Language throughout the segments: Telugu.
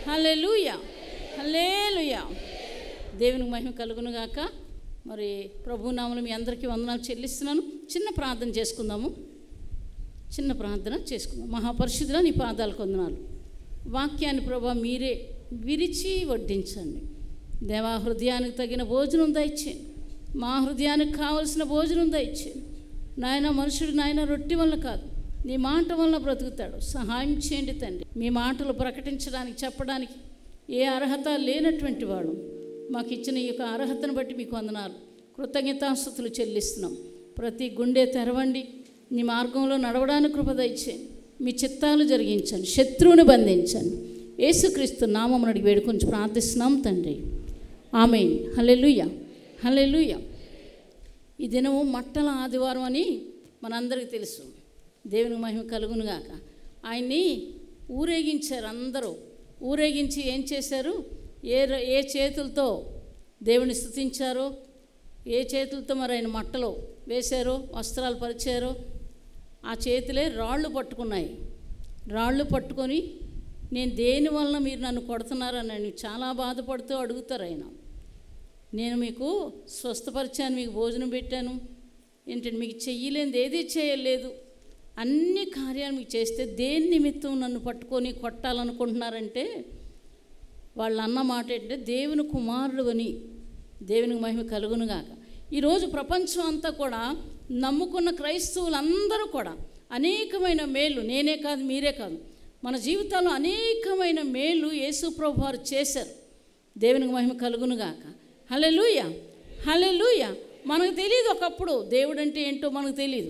హల్లెలూయా హల్లేలుయా దేవునికి మహిమ కలుగును గాక మరి ప్రభునామలు మీ అందరికీ వందనాలు చెల్లిస్తున్నాను చిన్న ప్రార్థన చేసుకుందాము చిన్న ప్రార్థన చేసుకుందాం మహాపరిశుద్ధుల నీ పాదాలకు వందనాలు వాక్యాన్ని ప్రభా మీరే విరిచి వడ్డించండి దేవా హృదయానికి తగిన భోజనం దయచేయండి మా హృదయానికి కావలసిన భోజనం దయచేయండి నాయన మనుషుడు నాయన రొట్టి వల్ల కాదు నీ మాట వల్ల బ్రతుకుతాడు సహాయం చేయండి తండ్రి మీ మాటలు ప్రకటించడానికి చెప్పడానికి ఏ అర్హత లేనటువంటి వాడు మాకు ఇచ్చిన ఈ యొక్క అర్హతను బట్టి మీకు వందనాలు కృతజ్ఞతాస్థుతులు చెల్లిస్తున్నాం ప్రతి గుండె తెరవండి నీ మార్గంలో నడవడానికి కృప దయచేయండి మీ చిత్తాలు జరిగించండి శత్రువుని బంధించండి యేసుక్రీస్తు నామం అడిగి వేడుకొని ప్రార్థిస్తున్నాం తండ్రి ఆమె హలెలుయ హలెలుయ ఈ దినము మట్టల ఆదివారం అని మనందరికీ తెలుసు దేవునికి మహిమ కలుగునుగాక ఆయన్ని ఊరేగించారు అందరూ ఊరేగించి ఏం చేశారు ఏ ర- ఏ చేతులతో దేవుని స్థుతించారో ఏ చేతులతో మరి ఆయన మట్టలో వేశారో వస్త్రాలు పరిచారో ఆ చేతులే రాళ్ళు పట్టుకున్నాయి రాళ్ళు పట్టుకొని నేను దేని వలన మీరు నన్ను కొడుతున్నారని చాలా బాధపడుతూ అడుగుతారు ఆయన నేను మీకు స్వస్థపరిచాను మీకు భోజనం పెట్టాను ఏంటంటే మీకు చెయ్యలేనిది ఏది చేయలేదు అన్ని కార్యాలు మీకు చేస్తే దేని నిమిత్తం నన్ను పట్టుకొని కొట్టాలనుకుంటున్నారంటే వాళ్ళు అన్న మాట ఏంటంటే దేవుని కుమారుడు అని దేవునికి మహిమ కలుగునుగాక ఈరోజు ప్రపంచం అంతా కూడా నమ్ముకున్న క్రైస్తవులందరూ కూడా అనేకమైన మేలు నేనే కాదు మీరే కాదు మన జీవితాల్లో అనేకమైన మేలు యేసు ప్రభు వారు చేశారు దేవునికి మహిమ కలుగునుగాక హలెలూయ హలెలూయ మనకు తెలియదు ఒకప్పుడు దేవుడు అంటే ఏంటో మనకు తెలియదు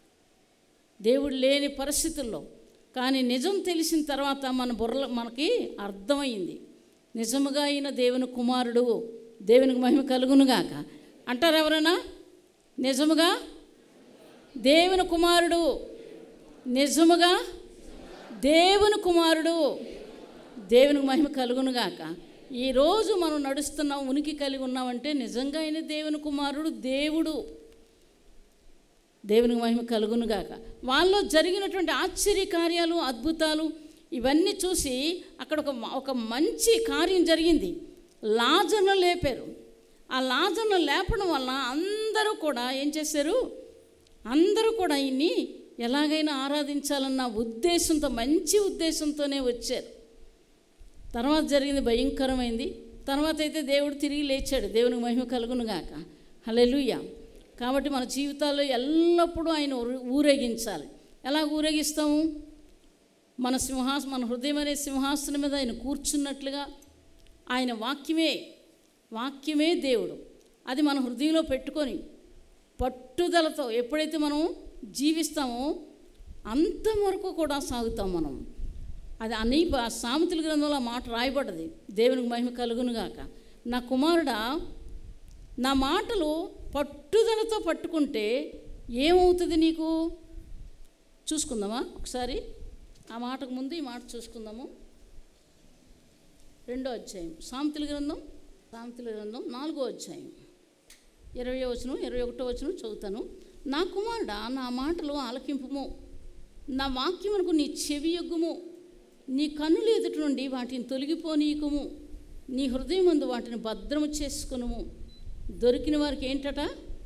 దేవుడు లేని పరిస్థితుల్లో కానీ నిజం తెలిసిన తర్వాత మన బుర్ర మనకి అర్థమైంది నిజముగా అయిన దేవుని కుమారుడు దేవునికి మహిమ కలుగునుగాక అంటారు ఎవరైనా నిజముగా దేవుని కుమారుడు నిజముగా దేవుని కుమారుడు దేవునికి మహిమ కలుగునుగాక ఈరోజు మనం నడుస్తున్నాం ఉనికి కలిగి ఉన్నామంటే నిజంగా అయిన దేవుని కుమారుడు దేవుడు దేవునికి మహిమ కలుగునుగాక వాళ్ళలో జరిగినటువంటి ఆశ్చర్య కార్యాలు అద్భుతాలు ఇవన్నీ చూసి అక్కడ ఒక మ- ఒక మంచి కార్యం జరిగింది లాజర్ను లేపారు ఆ లాజర్ను లేపడం వల్ల అందరూ కూడా ఏం చేశారు అందరూ కూడా ఈయన్ని ఎలాగైనా ఆరాధించాలన్న ఉద్దేశంతో మంచి ఉద్దేశంతోనే వచ్చారు తర్వాత జరిగింది భయంకరమైంది తర్వాత అయితే దేవుడు తిరిగి లేచాడు దేవునికి మహిమ కలుగునుగాక హల్లెలూయా కాబట్టి మన జీవితాల్లో ఎల్లప్పుడూ ఆయన ఊరు- ఊరేగించాలి ఎలా ఊరేగిస్తాము మన సింహాస మన హృదయం అనే సింహాసనం మీద ఆయన కూర్చున్నట్లుగా ఆయన వాక్యమే వాక్యమే దేవుడు అది మన హృదయంలో పెట్టుకొని పట్టుదలతో ఎప్పుడైతే మనం జీవిస్తామో అంతవరకు కూడా సాగుతాం మనం అది అన్ని ఆ సామెతల గ్రంథంలో ఆ మాట రాయబడ్డది దేవునికి మహిమ కలుగునుగాక నా కుమారుడా నా మాటలు పట్టుదలతో పట్టుకుంటే ఏమవుతుంది నీకు చూసుకుందామా ఒకసారి ఆ మాటకు ముందు ఈ మాట చూసుకుందాము రెండో అధ్యాయం సామెతల గ్రంథం సామెతల గ్రంథం నాలుగో అధ్యాయం ఇరవై వచనం ఇరవై ఒకటో వచనం చదువుతాను నా కుమారుడా నా మాటలు ఆలకింపుము నా వాక్యమునకు నీ చెవి యొగ్గుము నీ కన్నులు ఎదుటి నుండి వాటిని తొలగిపోనీయకుము నీ హృదయం ముందు వాటిని భద్రము చేసుకునుము దొరికిన వారికి ఏంటట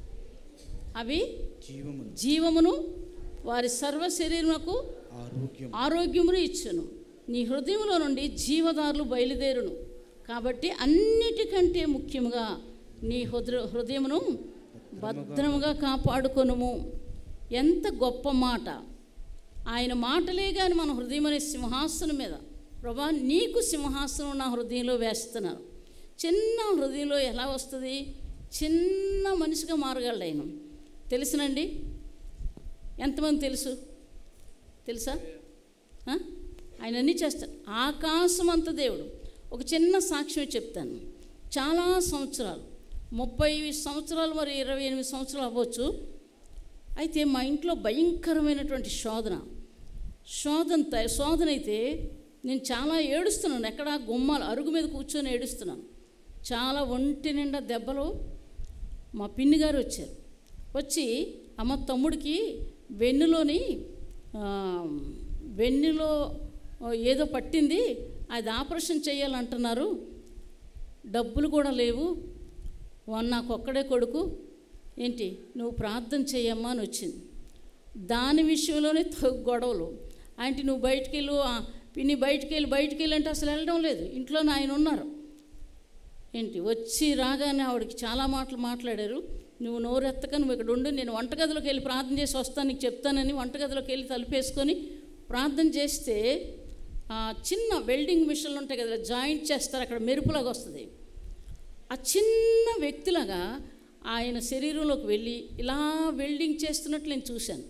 అవి జీవమును జీవమును వారి సర్వ శరీరమునకు ఆరోగ్యం ఆరోగ్యమును ఇచ్చును నీ హృదయంలో నుండి జీవదారులు బయలుదేరును కాబట్టి అన్నిటికంటే ముఖ్యముగా నీ హృదయ హృదయమును భద్రముగా కాపాడుకొనుము ఎంత గొప్ప మాట ఆయన మాటలే కానీ మన హృదయం అనే సింహాసనం మీద ప్రభా నీకు సింహాసనం నా హృదయంలో వేస్తున్నాను చిన్న హృదయంలో ఎలా వస్తుంది చిన్న మనిషిగా మారగలడు ఆయన తెలుసునండి ఎంతమంది తెలుసు తెలుసా ఆ? ఆయన అన్నీ చేస్తాడు ఆకాశం అంత దేవుడు ఒక చిన్న సాక్ష్యం చెప్తాను చాలా సంవత్సరాలు ముప్పై సంవత్సరాలు మరి ఇరవై ఎనిమిది సంవత్సరాలు అవ్వచ్చు అయితే మా ఇంట్లో భయంకరమైనటువంటి శోధన శోధన త- శోధన అయితే నేను చాలా ఏడుస్తున్నాను ఎక్కడ గుమ్మాలు అరుగు మీద కూర్చొని ఏడుస్తున్నాను చాలా ఒంటి నిండా దెబ్బలు మా పిన్ని గారు వచ్చారు వచ్చి అమ్మ తమ్ముడికి వెన్నులోని ఆ, వెన్నులో ఏదో పట్టింది అది ఆపరేషన్ చేయాలంటున్నారు డబ్బులు కూడా లేవు వాడు నాకు ఒక్కడే కొడుకు ఏంటి నువ్వు ప్రార్థన చేయమ్మా అని వచ్చింది దాని విషయంలోనే త- గొడవలు అంటే నువ్వు బయటికి వెళ్ళు ఆ, పిన్ని బయటికి వెళ్ళి బయటికి వెళ్ళి అంటే అసలు వెళ్ళడం లేదు ఇంట్లోనే ఆయన ఉన్నారు ఏంటి వచ్చి రాగానే ఆవిడకి చాలా మాటలు మాట్లాడారు నువ్వు నోరెత్తక నువ్వు ఇక్కడ ఉండు నేను వంటగదిలోకి వెళ్ళి ప్రార్థన చేసి వస్తాను నీకు చెప్తానని వంటగదిలోకి వెళ్ళి తలుపేసుకొని ప్రార్థన చేస్తే ఆ చిన్న వెల్డింగ్ మిషన్లు ఉంటాయి కదా జాయింట్ చేస్తారు అక్కడ మెరుపులాగా వస్తుంది ఆ చిన్న వ్యక్తిలాగా ఆయన శరీరంలోకి వెళ్ళి ఇలా వెల్డింగ్ చేస్తున్నట్లు నేను చూశాను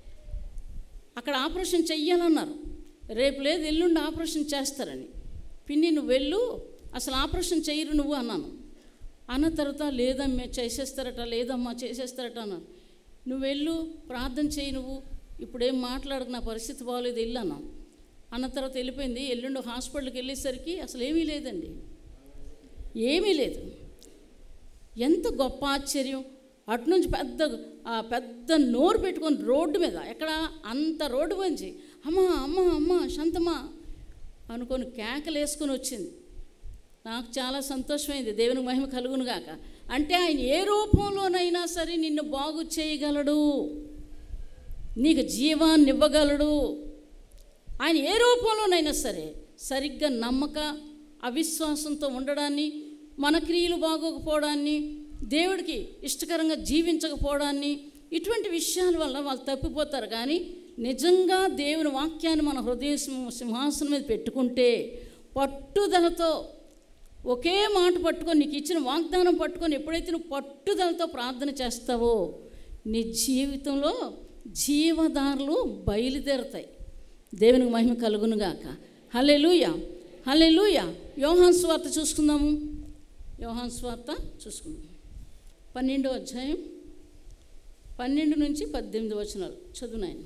అక్కడ ఆపరేషన్ చెయ్యాలన్నారు రేపు లేదు ఎల్లుండి ఆపరేషన్ చేస్తారని పిన్ని నువ్వు వెళ్ళు అసలు ఆపరేషన్ చెయ్యరు నువ్వు అన్నాను అన్న తర్వాత లేదమ్మా చేసేస్తారట లేదమ్మా చేసేస్తారట అన్నాను నువ్వు వెళ్ళు ప్రార్థన చేయి నువ్వు ఇప్పుడేం మాట్లాడకు నా పరిస్థితి బాగోలేదు వెళ్ళు అన్నాను అన్న తర్వాత వెళ్ళిపోయింది ఎల్లుండి హాస్పిటల్కి వెళ్ళేసరికి అసలు ఏమీ లేదండి ఏమీ లేదు ఎంత గొప్ప ఆశ్చర్యం అటు నుంచి పెద్ద ఆ పెద్ద నోరు పెట్టుకొని రోడ్డు మీద ఎక్కడ అంత రోడ్డు మంచి అమ్మా అమ్మ అమ్మ శాంతమ్మా అనుకొని కేకలు వేసుకొని వచ్చింది నాకు చాలా సంతోషమైంది దేవునికి మహిమ కలుగును గాక అంటే ఆయన ఏ రూపంలోనైనా సరే నిన్ను బాగు చేయగలడు నీకు జీవాన్ని ఇవ్వగలడు ఆయన ఏ రూపంలోనైనా సరే సరిగ్గా నమ్మక అవిశ్వాసంతో ఉండడాన్ని మన క్రియలు బాగోకపోవడాన్ని దేవుడికి ఇష్టకరంగా జీవించకపోవడాన్ని ఇటువంటి విషయాల వల్ల వాళ్ళు తప్పిపోతారు కానీ నిజంగా దేవుని వాక్యాన్ని మన హృదయ సింహ- సింహాసనం మీద పెట్టుకుంటే పట్టుదలతో ఒకే మాట పట్టుకొని నీకు ఇచ్చిన వాగ్దానం పట్టుకొని ఎప్పుడైతే నువ్వు పట్టుదలతో ప్రార్థన చేస్తావో నీ జీవితంలో జీవదారులు బయలుదేరుతాయి దేవునికి మహిమ కలుగునుగాక హల్లెలూయ హల్లెలూయ యోహాన్ స్వార్త చూసుకుందాము యోహాన్ స్వార్త చూసుకుందాం పన్నెండో అధ్యాయం పన్నెండు నుంచి పద్దెనిమిది వచనాలు చదువు నాయన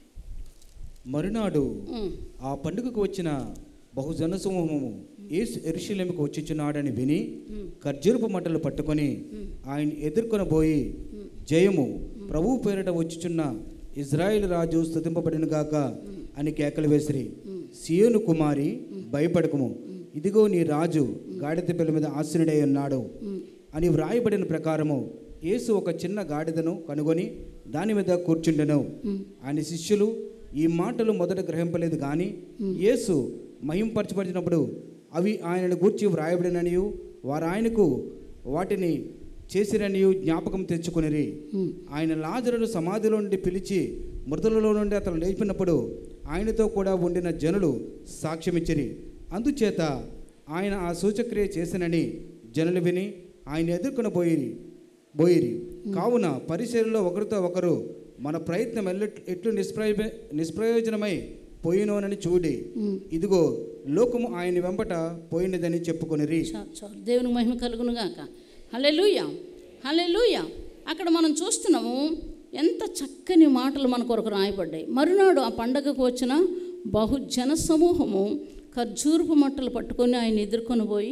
మరునాడు ఉమ్, ఆ పండుగకు వచ్చిన బహుజన సమూహము యేసు ఎరుషలేముకు వచ్చిచున్నాడని విని ఖర్జూరపు మంటలు పట్టుకొని ఆయన ఎదుర్కొనబోయి జయము ప్రభు పేరిట వచ్చుచున్న ఇజ్రాయేల్ రాజు స్తుతింపబడిన గాక అని కేకలు వేసిరి సియోను కుమారి భయపడకము ఇదిగో నీ రాజు గాడిద పిల్ల మీద ఆశ్రుడై ఉన్నాడు అని వ్రాయబడిన ప్రకారము యేసు ఒక చిన్న గాడిదను కనుగొని దాని మీద కూర్చుండెను ఆయన శిష్యులు ఈ మాటలు మొదట గ్రహింపలేదు కానీ యేసు మహింపరచబడినప్పుడు అవి ఆయనను గూర్చి వ్రాయబడిననియు వారు ఆయనకు వాటిని చేసిరనియు జ్ఞాపకం తెచ్చుకునిరి ఆయన లాజరును సమాధిలో నుండి పిలిచి మృతులలో నుండి అతను లేపినప్పుడు ఆయనతో కూడా ఉండిన జనులు సాక్ష్యమిచ్చిరి అందుచేత ఆయన ఆ సూచక్రియ చేసినని జనులు విని ఆయన ఎదుర్కొని పోయిరి పోయిరి కావున పరిచర్లో ఒకరితో ఒకరు మన ప్రయత్నం ఎల్లు ఎట్లు నిష్ప్రయ నిష్ప్రయోజనమై పోయినోనని చూడి ఇదిగో లోకము ఆయన వెంబట పోయినదని చెప్పుకొనిరి చాలు చాలు దేవునికి మహిమ కలుగును గాక హల్లెలూయ హల్లెలూయ అక్కడ మనం చూస్తున్నాము ఎంత చక్కని మాటలు మన కొరకు రాయబడ్డాయి మరునాడు ఆ పండగకు వచ్చిన బహుజన సమూహము ఖర్జూరపు మట్టలు పట్టుకొని ఆయన ఎదుర్కొని పోయి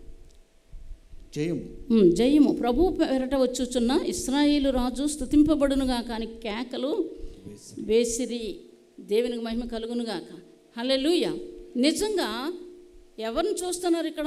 జయం "ఉమ్, జయము ప్రభు పెరట వచ్చుచున్న ఇస్రాయేలు రాజు స్థుతింపబడునుగా కానీ కేకలు వేసిరి దేవునికి మహిమ కలుగునుగాక హల్లెలూయ నిజంగా ఎవరిని చూస్తున్నారు ఇక్కడ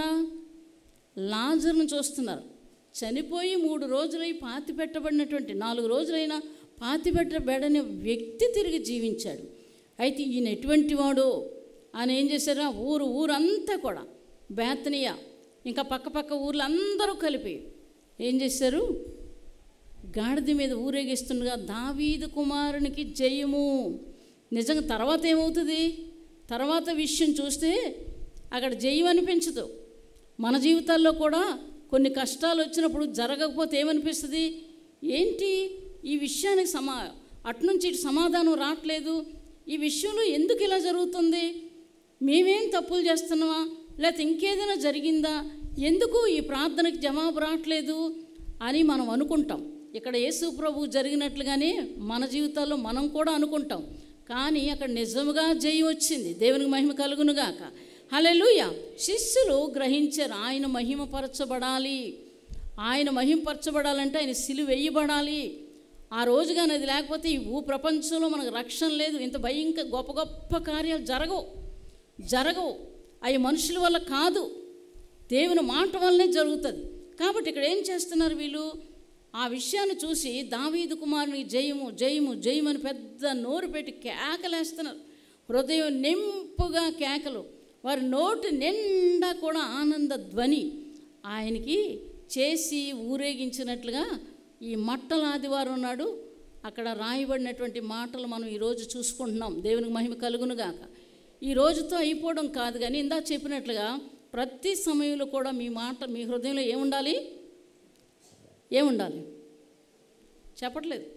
లాజర్ను చూస్తున్నారు చనిపోయి మూడు రోజులై పాతి పెట్టబడినటువంటి నాలుగు రోజులైనా పాతి పెట్టబడని వ్యక్తి తిరిగి జీవించాడు అయితే ఈయన ఎటువంటి వాడు ఆయన ఏం చేశారా ఊరు ఊరంతా కూడా బేతనియా ఇంకా పక్క పక్క ఊర్లు అందరూ కలిపి ఏం చేశారు గాడిద మీద ఊరేగిస్తుండగా దావీదు కుమారునికి జయము నిజంగా తర్వాత ఏమవుతుంది తర్వాత విషయం చూస్తే అక్కడ జయం అనిపించదు మన జీవితాల్లో కూడా కొన్ని కష్టాలు వచ్చినప్పుడు జరగకపోతే ఏమనిపిస్తుంది ఏంటి ఈ విషయానికి సమా అట్నుంచి ఇటు సమాధానం రావట్లేదు ఈ విషయంలో ఎందుకు ఇలా జరుగుతుంది మేమేం తప్పులు చేస్తున్నామా లేకపోతే ఇంకేదైనా జరిగిందా ఎందుకు ఈ ప్రార్థనకి జవాబు రావట్లేదు అని మనం అనుకుంటాం ఇక్కడ యేసు ప్రభు జరిగినట్లుగానే మన జీవితాల్లో మనం కూడా అనుకుంటాం కానీ అక్కడ నిజముగా జయం వచ్చింది దేవునికి మహిమ కలుగునుగాక హల్లెలూయ శిష్యులు గ్రహించారు ఆయన మహిమపరచబడాలి ఆయన మహిమపరచబడాలంటే ఆయన సిలువ వేయబడాలి ఆ రోజుగానే అది లేకపోతే ఈ భూ ప్రపంచంలో మనకు రక్షణ లేదు ఇంత భయంకర గొప్ప గొప్ప కార్యాలు జరగవు జరగవు అవి మనుషుల వల్ల కాదు దేవుని మాట వల్లనే జరుగుతుంది కాబట్టి ఇక్కడ ఏం చేస్తున్నారు వీళ్ళు ఆ విషయాన్ని చూసి దావీదు కుమారుని జయము జయము జయము అని పెద్ద నోరు పెట్టి కేకలేస్తున్నారు హృదయం నింపుగా కేకలు వారి నోటి నిండా కూడా ఆనంద ధ్వని ఆయనకి చేసి ఊరేగించినట్లుగా ఈ మట్టల ఆదివారం నాడు అక్కడ రాయబడినటువంటి మాటలు మనం ఈరోజు చూసుకుంటున్నాం దేవునికి మహిమ కలుగునుగాక ఈ రోజుతో అయిపోవడం కాదు కానీ ఇందా చెప్పినట్లుగా ప్రతి సమయంలో కూడా మీ మాట మీ హృదయంలో ఏముండాలి ఏముండాలి చెప్పట్లేదు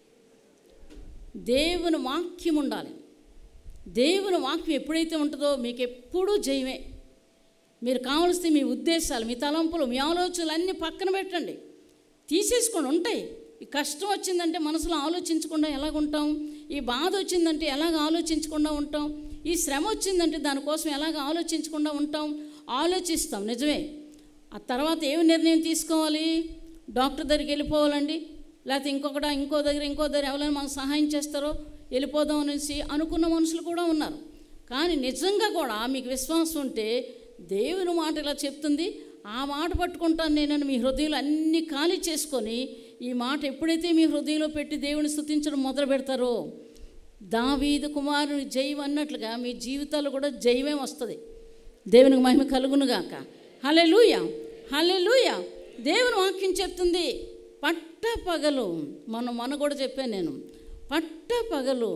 దేవుని వాక్యం ఉండాలి దేవుని వాక్యం ఎప్పుడైతే ఉంటుందో మీకు ఎప్పుడూ జయమే మీరు కావలసిన మీ ఉద్దేశాలు మీ తలంపులు మీ ఆలోచనలు అన్నీ పక్కన పెట్టండి తీసేసుకోండి ఉంటాయి ఈ కష్టం వచ్చిందంటే మనసులో ఆలోచించకుండా ఎలాగ ఉంటాం ఈ బాధ వచ్చిందంటే ఎలాగ ఆలోచించకుండా ఉంటాం ఈ శ్రమ వచ్చిందంటే దానికోసం ఎలాగ ఆలోచించకుండా ఉంటాం ఆలోచిస్తాం నిజమే ఆ తర్వాత ఏమి నిర్ణయం తీసుకోవాలి డాక్టర్ దగ్గరికి వెళ్ళిపోవాలండి లేకపోతే ఇంకొకట ఇంకో దగ్గర ఇంకో దగ్గర ఎవరైనా మాకు సహాయం చేస్తారో వెళ్ళిపోదాం అనేసి అనుకున్న మనుషులు కూడా ఉన్నారు కానీ నిజంగా కూడా మీకు విశ్వాసం ఉంటే దేవుని మాట ఇలా చెప్తుంది ఆ మాట పట్టుకుంటాను నేనని మీ హృదయంలో అన్ని ఖాళీ చేసుకొని ఈ మాట ఎప్పుడైతే మీ హృదయంలో పెట్టి దేవుని స్థుతించడం మొదలు పెడతారో దావీదు కుమారుని జయం అన్నట్లుగా మీ జీవితాలు కూడా జయమే వస్తుంది దేవునికి మహిమ కలుగునుగాక హలే లూయ హలే లూయ దేవుని వాక్యం చెప్తుంది పట్ట పగలు మన మన కూడా చెప్పాను నేను పట్ట పగలు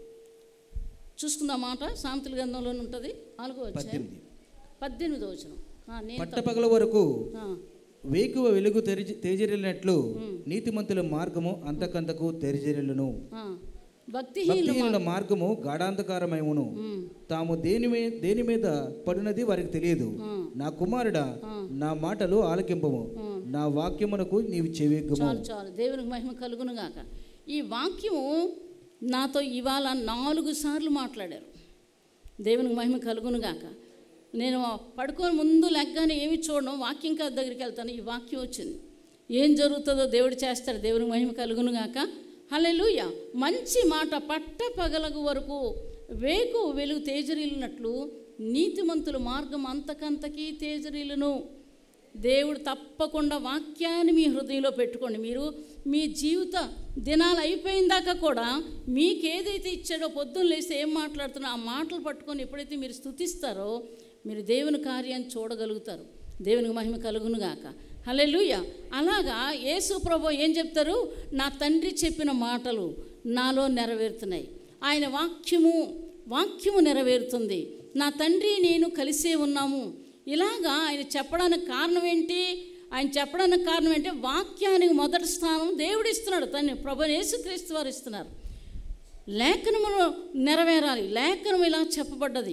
చూసుకుందాం మాట సామెతల గ్రంథంలోనే ఉంటుంది నాలుగో వచ్చాయి పద్దెనిమిది పద్దెనిమిదో వచ్చిన నేను పట్టపగల వరకు ఆ, వేకువ వెలుగు తెరిచి తేజరిల్లినట్లు నీతిమంతుల మార్గము అంతకంతకు తెరిజరిల్లును ఆ. భక్తిహీనులు భక్తిహీనుల మార్గము గాఢాంధకారమయమును ఉమ్, తాము దేని మీద దేని మీద పడినది వారికి తెలియదు నా కుమారుడా నా మాటలు ఆలకింపము నా వాక్యమునకు నీవు చెవిగ్గము చాలు చాలు దేవునికి మహిమ కలుగును గాక ఈ వాక్యము నాతో ఇవాళ నాలుగు సార్లు మాట్లాడారు దేవునికి మహిమ కలుగును గాక నేను పడుకొని ముందు లెగ్గానే ఏమి చూడడం వాక్యం కాదు దగ్గరికి వెళ్తాను ఈ వాక్యం వచ్చింది ఏం జరుగుతుందో దేవుడు చేస్తాడు దేవునికి మహిమ కలుగును గాక హల్లెలూయా మంచి మాట పట్ట పగలగు వరకు వేకు వెలుగు తేజరిల్లినట్లు నీతిమంతుల మార్గం అంతకంతకీ తేజరిల్లును దేవుడు తప్పకుండా వాక్యాన్ని మీ హృదయంలో పెట్టుకోండి మీరు మీ జీవిత దినాలు అయిపోయిన దాకా కూడా మీకు ఏదైతే ఇచ్చాడో పొద్దున్న లేస్తే ఏం మాట్లాడుతున్నా ఆ మాటలు పట్టుకొని ఎప్పుడైతే మీరు స్థుతిస్తారో మీరు దేవుని కార్యాన్ని చూడగలుగుతారు దేవునికి మహిమ కలుగునుగాక హల్లెలూయ అలాగా యేసు ప్రభు ఏం చెప్తారు నా తండ్రి చెప్పిన మాటలు నాలో నెరవేరుతున్నాయి ఆయన వాక్యము వాక్యము నెరవేరుతుంది నా తండ్రి నేను కలిసే ఉన్నాము ఇలాగా ఆయన చెప్పడానికి కారణం ఏంటి ఆయన చెప్పడానికి కారణం ఏంటి వాక్యానికి మొదటి స్థానం దేవుడు ఇస్తున్నాడు తను ప్రభు యేసుక్రీస్తు వారు ఇస్తున్నారు లేఖనమును నెరవేరాలి లేఖనం ఇలా చెప్పబడ్డది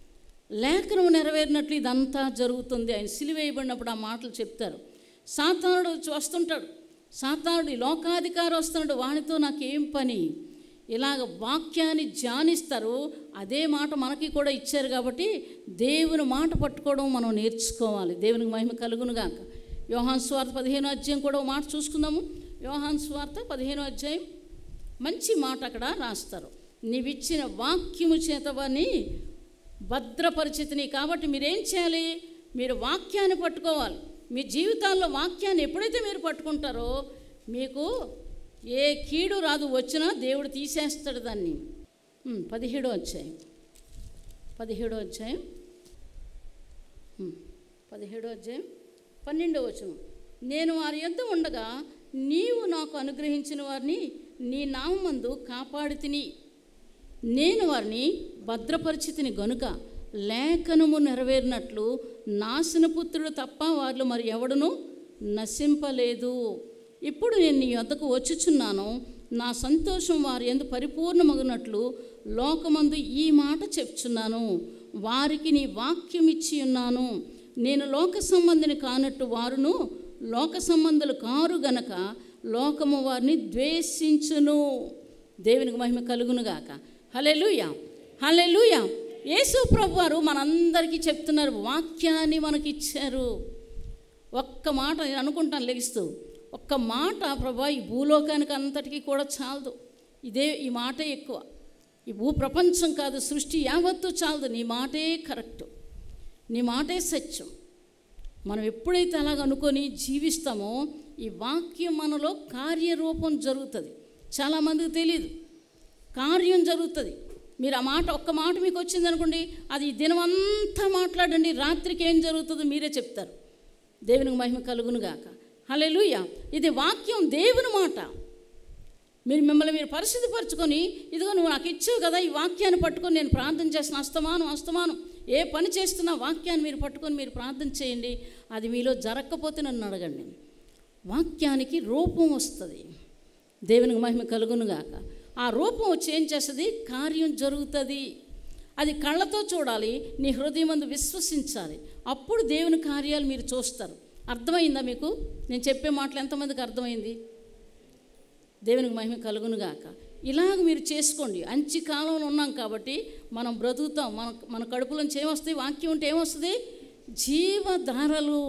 లేఖనము నెరవేరినట్లు ఇదంతా జరుగుతుంది ఆయన సిలివేయబడినప్పుడు ఆ మాటలు చెప్తారు సాతానుడు వచ్చి వస్తుంటాడు సాతానుడు ఈ లోకాధికారి వస్తున్నాడు వానితో నాకేం పని ఇలాగ వాక్యాన్ని ధ్యానిస్తారు అదే మాట మనకి కూడా ఇచ్చారు కాబట్టి దేవుని మాట పట్టుకోవడం మనం నేర్చుకోవాలి దేవునికి మహిమ కలుగునుగాక యోహాన్ స్వార్థ పదిహేనో అధ్యాయం కూడా ఒక మాట చూసుకుందాము యోహాన్ స్వార్థ పదిహేనో అధ్యాయం మంచి మాట అక్కడ రాస్తారు నీవిచ్చిన వాక్యము చేతవని భద్రపరిచితిని కాబట్టి మీరేం చేయాలి మీరు వాక్యాన్ని పట్టుకోవాలి మీ జీవితాల్లో వాక్యాన్ని ఎప్పుడైతే మీరు పట్టుకుంటారో మీకు ఏ కీడు రాదు వచ్చినా దేవుడు తీసేస్తాడు దాన్ని ఉమ్, పదిహేడో అధ్యాయం పదిహేడో అధ్యాయం ఉమ్, పదిహేడో అధ్యాయం పన్నెండో వచనం నేను వారి యొద్ద ఉండగా నీవు నాకు అనుగ్రహించిన వారిని నీ నామందు కాపాడి తిని నేను వారిని భద్రపరిచితిని గనుక లేఖనము నెరవేరినట్లు నాశనపుత్రుడు తప్ప వారిలో మరి ఎవడును నశింపలేదు ఇప్పుడు నేను నీ వద్దకు వచ్చుచున్నాను నా సంతోషం వారి ఎందు పరిపూర్ణమగునట్లు లోకమందు ఈ మాట చెప్చున్నాను వారికి నీ వాక్యం ఇచ్చి ఉన్నాను నేను లోక సంబంధిని కానట్టు వారును లోక సంబంధులు కారు గనక లోకము వారిని ద్వేషించును దేవునికి మహిమ కలుగునుగాక హలెలుయ హలెలుయ యేసు ప్రభు వారు మనందరికీ చెప్తున్నారు వాక్యాన్ని మనకి ఇచ్చారు ఒక్క మాట నేను అనుకుంటాను లెగిస్తూ ఒక్క మాట ప్రభా ఈ భూలోకానికి అంతటికీ కూడా చాలదు ఇదే ఈ మాటే ఎక్కువ ఈ భూ ప్రపంచం కాదు సృష్టి యావత్తు చాలదు నీ మాటే కరెక్ట్ నీ మాటే సత్యం మనం ఎప్పుడైతే అలాగ అనుకొని జీవిస్తామో ఈ వాక్యం మనలో కార్యరూపం జరుగుతుంది చాలామందికి తెలియదు కార్యం జరుగుతుంది మీరు ఆ మాట ఒక్క మాట మీకు వచ్చింది అనుకోండి అది ఈ దినమంతా మాట్లాడండి రాత్రికి ఏం జరుగుతుందో మీరే చెప్తారు దేవునికి మహిమ కలుగును గాక హల్లెలూయ ఇది వాక్యం దేవుని మాట మీరు మిమ్మల్ని మీరు పరిశుద్ధపరచుకొని ఇదిగో నువ్వు నాకు ఇచ్చావు కదా ఈ వాక్యాన్ని పట్టుకొని నేను ప్రార్థన చేసిన అస్తమానం అస్తమానం ఏ పని చేస్తున్నా వాక్యాన్ని మీరు పట్టుకొని మీరు ప్రార్థన చేయండి అది మీలో జరగకపోతే నన్ను అడగండి వాక్యానికి రూపం వస్తుంది దేవునికి మహిమ కలుగునుగాక ఆ రూపం వచ్చి ఏం చేస్తుంది కార్యం జరుగుతుంది అది కళ్ళతో చూడాలి నీ హృదయం మందు విశ్వసించాలి అప్పుడు దేవుని కార్యాలు మీరు చూస్తారు అర్థమైందా మీకు నేను చెప్పే మాటలు ఎంతమందికి అర్థమైంది దేవునికి మహిమ కలుగునుగాక ఇలాగ మీరు చేసుకోండి అంచి కాలంలో ఉన్నాం కాబట్టి మనం బ్రతుకుతాం మన మన కడుపులోంచి ఏమొస్తాయి వాక్యం ఉంటే ఏమొస్తుంది జీవధారలు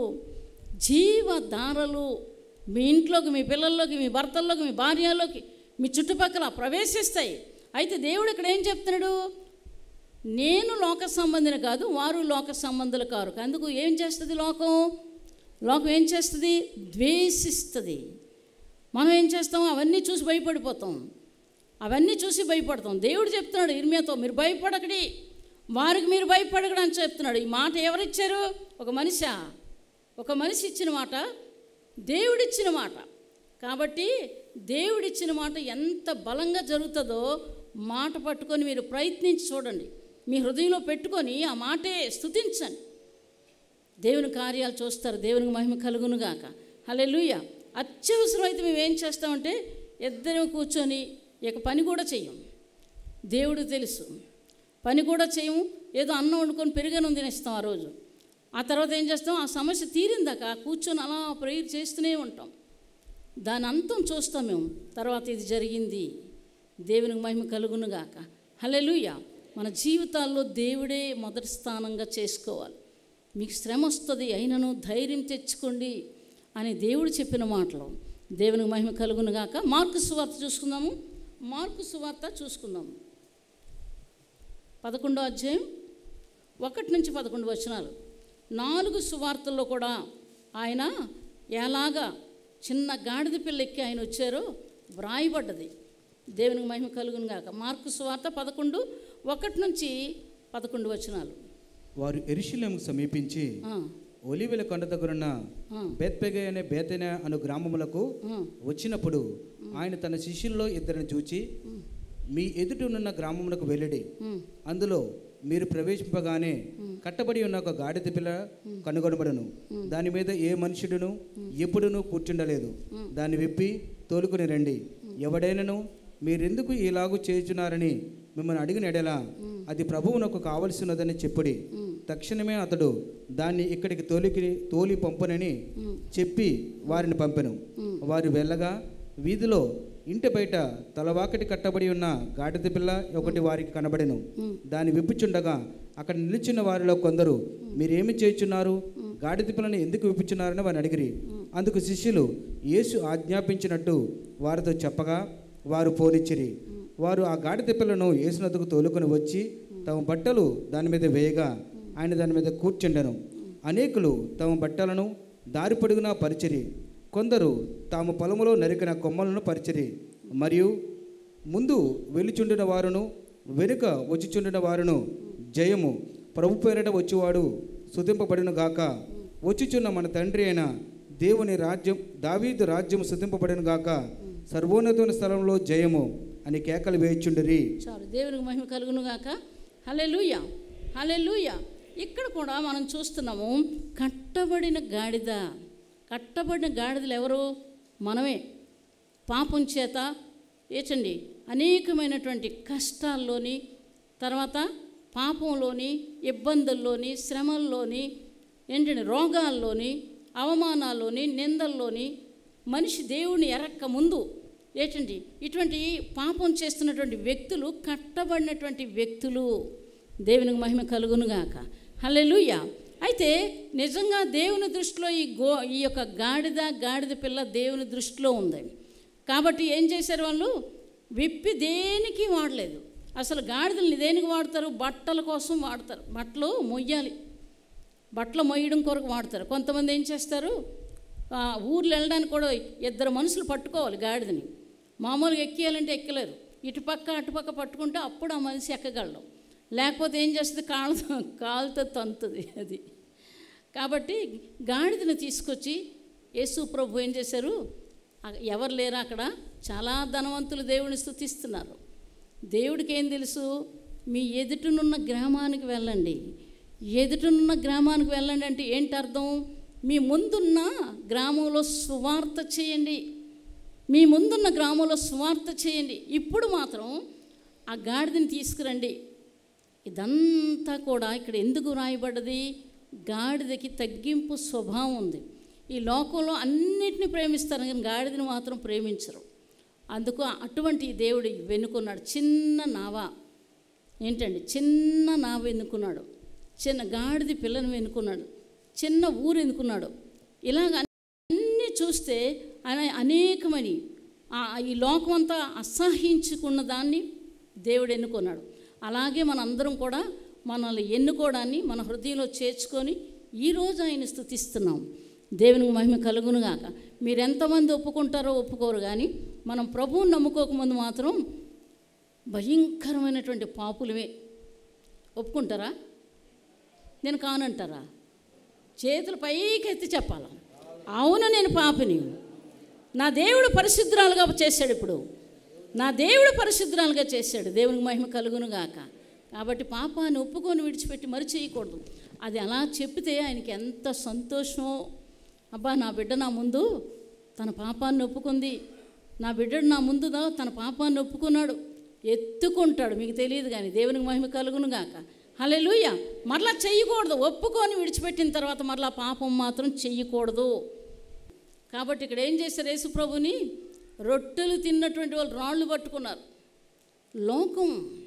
జీవధారలు మీ ఇంట్లోకి మీ పిల్లల్లోకి మీ భర్తల్లోకి మీ భార్యలోకి మీ చుట్టుపక్కల ప్రవేశిస్తాయి అయితే దేవుడు ఇక్కడ ఏం చెప్తున్నాడు నేను లోక సంబంధిని కాదు వారు లోక సంబంధులు కారు అందుకు ఏం చేస్తుంది లోకం లోకం ఏం చేస్తుంది ద్వేషిస్తుంది మనం ఏం చేస్తాం అవన్నీ చూసి భయపడిపోతాం అవన్నీ చూసి భయపడతాం దేవుడు చెప్తున్నాడు ఇర్మియాతో మీరు భయపడకడి వారికి మీరు భయపడకడి అని చెప్తున్నాడు ఈ మాట ఎవరిచ్చారు ఒక మనిషా ఒక మనిషి ఇచ్చిన మాట దేవుడిచ్చిన మాట కాబట్టి దేవుడిచ్చిన మాట ఎంత బలంగా జరుగుతుందో మాట పట్టుకొని మీరు ప్రయత్నించి చూడండి మీ హృదయంలో పెట్టుకొని ఆ మాటే స్తుతించండి దేవుని కార్యాలు చూస్తారు దేవునికి మహిమ కలుగునుగాక హల్లెలూయా అత్యవసరం అయితే మేము ఏం చేస్తామంటే ఇద్దరం కూర్చొని ఇక పని కూడా చెయ్యం దేవుడు తెలుసు పని కూడా చేయము ఏదో అన్నం వండుకొని పెరుగను తినేస్తాం ఆ రోజు ఆ తర్వాత ఏం చేస్తాం ఆ సమస్య తీరిందాక కూర్చొని అలా ప్రేయర్ చేస్తూనే ఉంటాం దాని అంతం చూస్తాం మేము తర్వాత ఇది జరిగింది దేవునికి మహిమ కలుగునుగాక హల్లెలూయా మన జీవితాల్లో దేవుడే మొదటి స్థానంగా చేసుకోవాలి మీకు శ్రమ వస్తుంది అయినను ధైర్యం తెచ్చుకోండి అని దేవుడు చెప్పిన మాటలు దేవునికి మహిమ కలుగునుగాక మార్కు సువార్త చూసుకుందాము మార్కు సువార్త చూసుకుందాము పదకొండో అధ్యాయం ఒకటి నుంచి పదకొండు వచనాలు నాలుగు సువార్తల్లో కూడా ఆయన ఎలాగా చిన్న గాడిద పిల్ల ఎక్కి ఆయన వచ్చారో వ్రాయబడ్డది దేవునికి మహిమ కలుగును గాక మార్కు సువార్త పదకొండు ఒకటి నుంచి పదకొండు వచనాలు వారు ఎరుషులేముకు సమీపించి ఆ, ఒలివెల కొండ దగ్గరున్న ఆ, బేత్పెగే అనే బేతెన అను గ్రామములకు ఆ, వచ్చినప్పుడు ఆయన తన శిష్యుల్లో ఇద్దరిని చూచి మీ ఎదుటనున్న గ్రామమునకు వెళ్ళడి ఉమ్, అందులో మీరు ప్రవేశింపగానే కట్టబడి ఉన్న ఒక గాడిద పిల్ల కనుగొనబడను దాని మీద ఏ మనుషుడును ఎప్పుడునూ కూర్చుండలేదు దాన్ని విప్పి తోలుకుని రండి ఎవడైనను మీరెందుకు ఇలాగు చేయుచున్నారని మిమ్మల్ని అడిగిన ఎడలా అది ప్రభువునకు కావలసినదని చెప్పుడి తక్షణమే అతడు దాన్ని ఇక్కడికి తోలికి తోలి పంపునని చెప్పి వారిని పంపెను వారు వెళ్ళగా వీధిలో ఇంటి బయట తలవాకటి కట్టబడి ఉన్న గాడిద పిల్ల ఒకటి వారికి కనబడెను దాన్ని విప్పుచుండగా అక్కడ నిలిచిన వారిలో కొందరు మీరేమి చేయుచున్నారు గాడిద పిల్లని ఎందుకు విప్పుచున్నారని వారిని అడిగిరి అందుకు శిష్యులు యేసు ఆజ్ఞాపించినట్టు వారితో చెప్పగా వారు పోనిచ్చిరి వారు ఆ గాడిద పిల్లను యేసునద్దుకు తోలుకొని వచ్చి తమ బట్టలు దాని మీద వేయగా ఆయన దాని మీద కూర్చుండెను అనేకులు తమ బట్టలను దారి పొడుగునా పరిచిరి కొందరు తాము పొలములో నరికిన కొమ్మలను పరిచిరి మరియు ముందు వెలుచుండిన వారును వెనుక వచ్చిచుండిన వారును జయము ప్రభు పేరట వచ్చేవాడు సుతింపబడిన గాక వచ్చుచున్న మన తండ్రి అయిన దేవుని రాజ్యం దావీదు రాజ్యం సుతింపబడిన గాక సర్వోన్నతమైన స్థలంలో జయము అని కేకలు వేయిచుండిరి చాలు దేవునికి మహిమ కలుగును గాక హలెలుయ హలెలుయ ఇక్కడ కూడా మనం చూస్తున్నాము కట్టబడిన గాడిద కట్టబడిన గాడిదలు ఎవరు మనమే పాపం చేత ఏచండి అనేకమైనటువంటి కష్టాల్లోని తర్వాత పాపంలోని ఇబ్బందుల్లోని శ్రమల్లోని ఏంటంటే రోగాల్లోని అవమానాల్లోని నిందల్లోని మనిషి దేవుని ఎరక్క ముందు ఏంటండి ఇటువంటి పాపం చేస్తున్నటువంటి వ్యక్తులు కట్టబడినటువంటి వ్యక్తులు దేవునికి మహిమ కలుగునుగాక హల్లెలూయా అయితే నిజంగా దేవుని దృష్టిలో ఈ గో ఈ యొక్క గాడిద గాడిద పిల్ల దేవుని దృష్టిలో ఉంది కాబట్టి ఏం చేశారు వాళ్ళు విప్పి దేనికి వాడలేదు అసలు గాడిదల్ని దేనికి వాడతారు బట్టల కోసం వాడతారు బట్టలు మొయ్యాలి బట్టలు మొయ్యడం కొరకు వాడతారు కొంతమంది ఏం చేస్తారు ఆ, ఊర్లు వెళ్ళడానికి కూడా ఇద్దరు మనుషులు పట్టుకోవాలి గాడిదని మామూలుగా ఎక్కియాలంటే ఎక్కలేరు ఇటుపక్క అటుపక్క పట్టుకుంటే అప్పుడు ఆ మనిషి ఎక్కగలడం లేకపోతే ఏం చేస్తుంది కాళ్ళతో కాలుతో తంతుంది అది కాబట్టి గాడిదను తీసుకొచ్చి యేసు ప్రభు ఏం చేశారు ఆ- ఎవరు లేరు అక్కడ చాలా ధనవంతులు దేవుని స్థుతిస్తున్నారు దేవుడికి ఏం తెలుసు మీ ఎదుటనున్న గ్రామానికి వెళ్ళండి ఎదుటనున్న గ్రామానికి వెళ్ళండి అంటే ఏంటి అర్థం మీ ముందున్న గ్రామంలో సువార్త చేయండి మీ ముందున్న గ్రామంలో సువార్త చేయండి ఇప్పుడు మాత్రం ఆ గాడిదని తీసుకురండి ఇదంతా కూడా ఇక్కడ ఎందుకు రాయబడ్డది గాడిదకి తగ్గింపు స్వభావం ఉంది ఈ లోకంలో అన్నిటిని ప్రేమిస్తారు కానీ గాడిదని మాత్రం ప్రేమించరు అందుకు అటువంటి దేవుడు వెనుకున్నాడు చిన్న నావ ఏంటండి చిన్న నావ ఎన్నుకున్నాడు చిన్న గాడిది పిల్లను వెనుకున్నాడు చిన్న ఊరు ఎన్నుకున్నాడు ఇలాగ అన్నీ చూస్తే ఆయన అనేకమైన ఆ- ఈ లోకం అంతా అసహించుకున్న దాన్ని దేవుడు ఎన్నుకున్నాడు అలాగే మనందరం కూడా మనల్ని ఎన్నుకోవడాన్ని మన హృదయంలో చేర్చుకొని ఈరోజు ఆయన స్థుతిస్తున్నాం దేవునికి మహిమ కలుగునుగాక మీరు ఎంతమంది ఒప్పుకుంటారో ఒప్పుకోరు కానీ మనం ప్రభువుని నమ్ముకోకముందు మాత్రం భయంకరమైనటువంటి పాపులమే ఒప్పుకుంటారా నేను కానంటారా చేతులు పైకి ఎత్తి చెప్పాలి అవును నేను పాపిని నా దేవుడు పరిశుద్ధరాలుగా చేశాడు ఇప్పుడు నా దేవుడు పరిశుద్ధరాలుగా చేశాడు దేవునికి మహిమ కలుగును గాక కాబట్టి పాపాన్ని ఒప్పుకొని విడిచిపెట్టి మరి చేయకూడదు అది అలా చెప్తే ఆయనకి ఎంత సంతోషమో అబ్బా నా బిడ్డ నా ముందు తన పాపాన్ని ఒప్పుకుంది నా బిడ్డడు నా ముందుదా తన పాపాన్ని ఒప్పుకున్నాడు ఎత్తుకుంటాడు మీకు తెలియదు కానీ దేవునికి మహిమ కలుగును గాక హల్లెలూయ మరలా చెయ్యకూడదు ఒప్పుకొని విడిచిపెట్టిన తర్వాత మరలా పాపం మాత్రం చెయ్యకూడదు కాబట్టి ఇక్కడ ఏం చేశారు యేసుప్రభుని రొట్టెలు తిన్నటువంటి వాళ్ళు రాళ్ళు పట్టుకున్నారు లోకం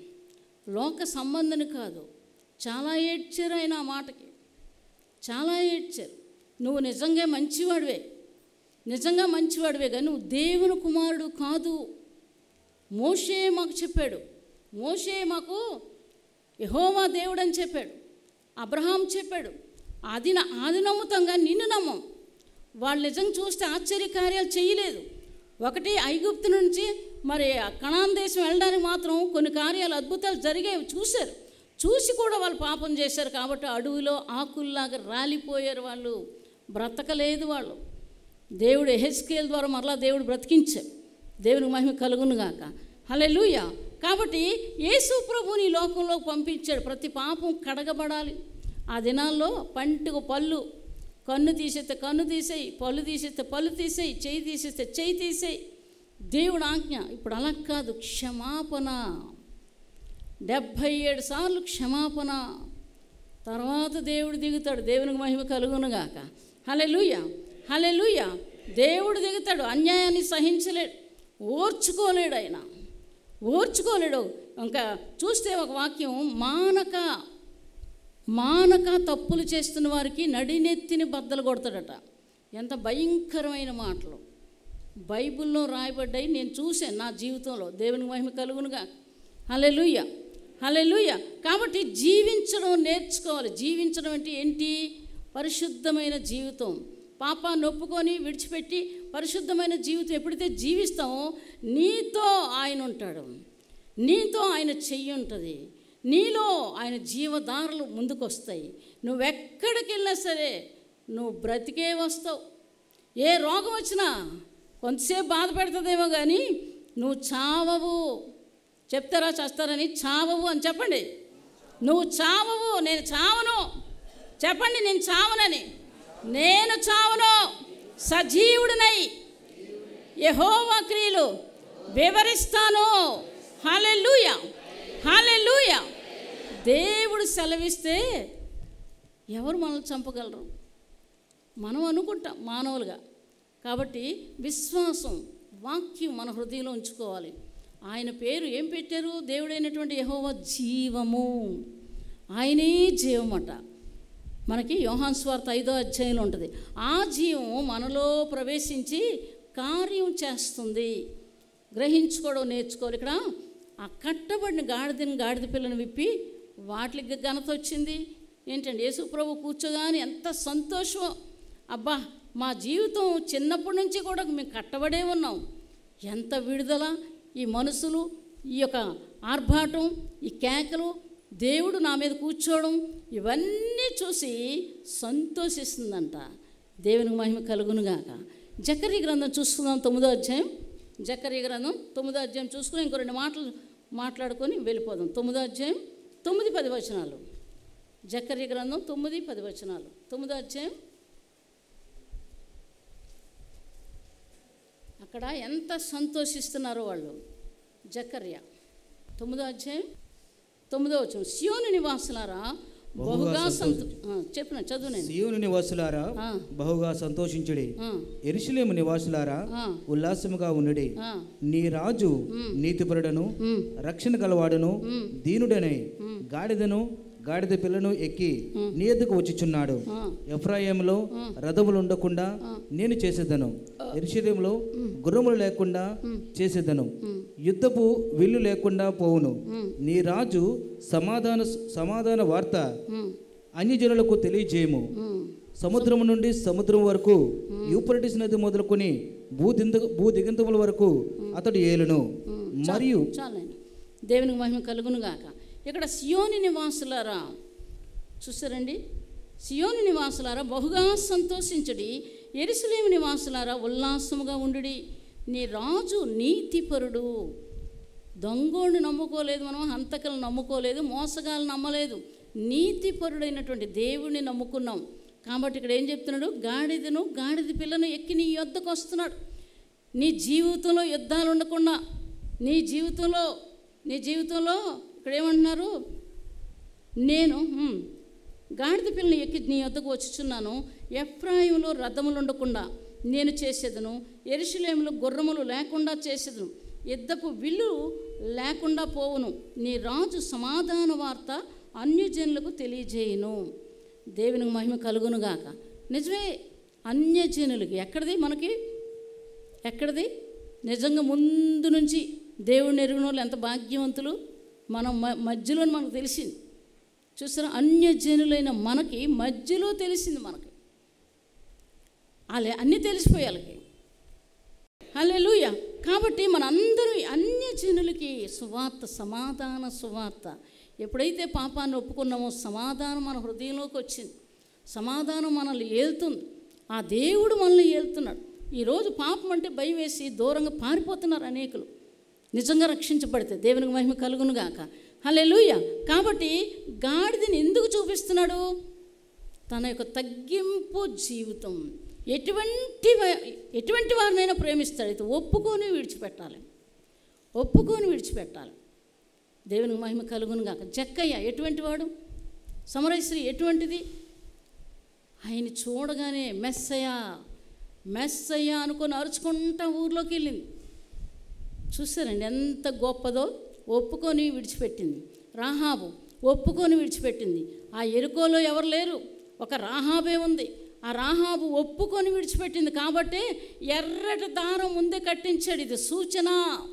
లోక సంబంధని కాదు చాలా ఏడ్చారు ఆయన ఆ మాటకి చాలా ఏడ్చారు నువ్వు నిజంగా మంచివాడివే నిజంగా మంచివాడివే కానీ నువ్వు దేవుని కుమారుడు కాదు మోషే మాకు చెప్పాడు మోషే మాకు యహోవా దేవుడు అని చెప్పాడు అబ్రహాం చెప్పాడు అది న- అది నమ్ముతాం కానీ నిన్ను నమ్మం వాళ్ళు నిజం చూస్తే ఆశ్చర్యకార్యాలు చేయలేదు ఒకటి ఐగుప్తు నుంచి మరి ఆ కణాన్ దేశం వెళ్ళడానికి మాత్రం కొన్ని కార్యాలు అద్భుతాలు జరిగాయి చూశారు చూసి కూడా వాళ్ళు పాపం చేశారు కాబట్టి అడవిలో ఆకుల్లాగా రాలిపోయారు వాళ్ళు బ్రతకలేదు వాళ్ళు దేవుడు ఎహెస్కేల్ ద్వారా మరలా దేవుడు బ్రతికించాడు దేవునికి మహిమ కలుగును గాక హల్లెలూయా కాబట్టి యేసు ప్రభుని ఈ లోకంలో పంపించాడు ప్రతి పాపం కడగబడాలి ఆ దినాల్లో పంటికి పళ్ళు కన్ను తీసేస్తే కన్ను తీసేయి పళ్ళు తీసేస్తే పళ్ళు తీసేయి చెయ్యి తీసేస్తే చెయ్యి తీసేయి దేవుడు ఆజ్ఞ ఇప్పుడు అలా కాదు క్షమాపణ డెబ్భై ఏడు సార్లు క్షమాపణ తర్వాత దేవుడు దిగుతాడు దేవునికి మహిమ కలుగునుగాక హలెలుయ హలెలుయ దేవుడు దిగుతాడు అన్యాయాన్ని సహించలేడు ఓర్చుకోలేడు ఆయన ఓర్చుకోలేడు ఇంకా చూస్తే ఒక వాక్యం మానక మానక తప్పులు చేస్తున్న వారికి నడినెత్తిని బద్దలు కొడతాడట ఎంత భయంకరమైన మాటలు బైబిల్లో రాయబడ్డాయి నేను చూశాను నా జీవితంలో దేవునికి మహిమ కలుగునుగా హలెలుయ హలెలుయ కాబట్టి జీవించడం నేర్చుకోవాలి జీవించడం అంటే ఏంటి పరిశుద్ధమైన జీవితం పాపాన్ని ఒప్పుకొని విడిచిపెట్టి పరిశుద్ధమైన జీవితం ఎప్పుడైతే జీవిస్తామో నీతో ఆయన ఉంటాడు నీతో ఆయన చెయ్యి ఉంటుంది నీలో ఆయన జీవధారలు ముందుకు వస్తాయి నువ్వెక్కడికి వెళ్ళినా సరే నువ్వు బ్రతికే వస్తావు ఏ రోగం వచ్చినా కొంతసేపు బాధ పెడుతుందేమో కానీ నువ్వు చావవు చెప్తారా చేస్తారని చావవు అని చెప్పండి నువ్వు చావవు నేను చావను చెప్పండి నేను చావనని నేను చావను సజీవుడినై యహోవా క్రియలు వివరిస్తాను హాలెలూయ హాలెలూయ దేవుడు సెలవిస్తే ఎవరు మనల్ని చంపగలరు మనం అనుకుంటాం మానవులుగా కాబట్టి విశ్వాసం వాక్యం మన హృదయంలో ఉంచుకోవాలి ఆయన పేరు ఏం పెట్టారు దేవుడైనటువంటి యహోవ జీవము ఆయనే జీవమట మనకి యోహాన్ స్వార్థ ఐదో అధ్యాయంలో ఉంటుంది ఆ జీవం మనలో ప్రవేశించి కార్యం చేస్తుంది గ్రహించుకోవడం నేర్చుకోవాలి ఇక్కడ ఆ కట్టబడిన గాడిదని గాడిద పిల్లను విప్పి వాటికి ఘనత వచ్చింది ఏంటండి యేసు ప్రభు కూర్చోగానే ఎంత సంతోషం అబ్బా మా జీవితం చిన్నప్పటి నుంచి కూడా మేము కట్టబడే ఉన్నాం ఎంత విడుదల ఈ మనసులు ఈ యొక్క ఆర్భాటం ఈ కేకలు దేవుడు నా మీద కూర్చోవడం ఇవన్నీ చూసి సంతోషిస్తుందంట దేవునికి మహిమ కలుగునుగాక జకరీ గ్రంథం చూసుకుందాం తొమ్మిదో అధ్యాయం జకరీ గ్రంథం తొమ్మిదో అధ్యాయం చూసుకుని ఇంకో రెండు మాటలు మాట్లాడుకొని వెళ్ళిపోదాం తొమ్మిదో అధ్యాయం తొమ్మిది పది వచనాలు జకరీ గ్రంథం తొమ్మిది పది వచనాలు తొమ్మిదో అధ్యాయం అక్కడ ఎంత సంతోషిస్తున్నారో వాళ్ళు జకర్య తొమ్మిదో అధ్యాయం తొమ్మిదో వచ్చిన సియోని నివాసులారా బహుగా సంతో ఆ, చెప్పిన చదువు నేను సియోను నివాసులారా ఆ. బహుగా సంతోషించుడి ఆ, ఎరుషలేము నివాసులారా ఆ, ఉల్లాసముగా ఉండుడి ఆ, నీ రాజు నీతిపరుడను ఉమ్, రక్షణ గలవాడును ఉమ్. దీనుడనే గాడిదను గాడిద పిల్లను ఎక్కి నీ ఎద్దుకు వచ్చుచున్నాడు ఆ, ఎఫ్రాయిములో రథములు ఉండకుండా నేను చేసేదను ఎరుషలేములో గుర్రములు లేకుండా చేసేదను యుద్ధపు విల్లు లేకుండా పోవును నీ రాజు సమాధాన సమాధాన వార్త ఉమ్, అన్యజనులకు తెలియజేయము ఉమ్. సముద్రం నుండి సముద్రం వరకు యూపరటిస్ నది మొదలుకొని భూ దింద భూ దిగంతముల వరకు అతడు ఏలును మరియు చాలండి దేవునికి మహిమ కలుగును గాక ఇక్కడ సియోని నివాసులారా చూసారండి సియోని నివాసులారా బహుగా సంతోషించుడి ఎరుసలేమి నివాసులారా ఉల్లాసముగా ఉండుడి నీ రాజు నీతిపరుడు దొంగోడిని నమ్ముకోలేదు మనం హంతకులను నమ్ముకోలేదు మోసగాలను నమ్మలేదు నీతిపరుడైనటువంటి దేవుడిని నమ్ముకున్నాం కాబట్టి ఇక్కడ ఏం చెప్తున్నాడు గాడిదను గాడిద పిల్లను ఎక్కి నీ యొద్దకు వస్తున్నాడు నీ జీవితంలో యుద్ధాలు ఉండకుండా నీ జీవితంలో నీ జీవితంలో ఇక్కడ ఏమంటున్నారు నేను హ్మ్, గాడిద పిల్లని ఎక్కి నీ వద్దకు వచ్చుచున్నాను ఎఫ్రాయిములో రథములు ఉండకుండా నేను చేసేదను ఎరుషులేములో గుర్రములు లేకుండా చేసేదను యుద్ధపు విల్లు లేకుండా పోవును నీ రాజు సమాధాన వార్త అన్యజనులకు తెలియజేయును దేవునికి మహిమ కలుగునుగాక నిజమే అన్యజనులకి ఎక్కడిది మనకి ఎక్కడిది నిజంగా ముందు నుంచి దేవుడిని ఎరిగిన వాళ్ళు ఎంత భాగ్యవంతులు మనం మ- మధ్యలో మనకు తెలిసింది చూసారా అన్యజనులైన మనకి మధ్యలో తెలిసింది మనకి వాళ్ళే అన్నీ తెలిసిపోయి వాళ్ళకి హల్లెలూయా కాబట్టి మనందరూ అన్యజనులకి సువార్త సమాధాన సువార్త ఎప్పుడైతే పాపాన్ని ఒప్పుకున్నామో సమాధానం మన హృదయంలోకి వచ్చింది సమాధానం మనల్ని ఏలుతుంది ఆ దేవుడు మనల్ని ఏలుతున్నాడు ఈరోజు పాపం అంటే భయం వేసి దూరంగా పారిపోతున్నారు అనేకులు నిజంగా రక్షించబడితే దేవునికి మహిమ కలుగునుగాక హల్లెలూయ కాబట్టి గాడిదని ఎందుకు చూపిస్తున్నాడు తన యొక్క తగ్గింపు జీవితం ఎటువంటి వా- ఎటువంటి వారినైనా ప్రేమిస్తాడు అయితే ఒప్పుకొని విడిచిపెట్టాలి ఒప్పుకొని విడిచిపెట్టాలి దేవునికి మహిమ కలుగును గాక జక్కయ్య ఎటువంటి వాడు సమరశ్రీ ఎటువంటిది ఆయన చూడగానే మెస్సయ్య మెస్సయ్య అనుకొని అరుచుకుంటా ఊర్లోకి వెళ్ళింది చూసారండి ఎంత గొప్పదో ఒప్పుకొని విడిచిపెట్టింది రాహాబు ఒప్పుకొని విడిచిపెట్టింది ఆ ఎరుకోలో ఎవరు లేరు ఒక రాహాబే ఉంది ఆ రాహాబు ఒప్పుకొని విడిచిపెట్టింది కాబట్టి ఎర్రటి దారం ముందే కట్టించాడు ఇది సూచన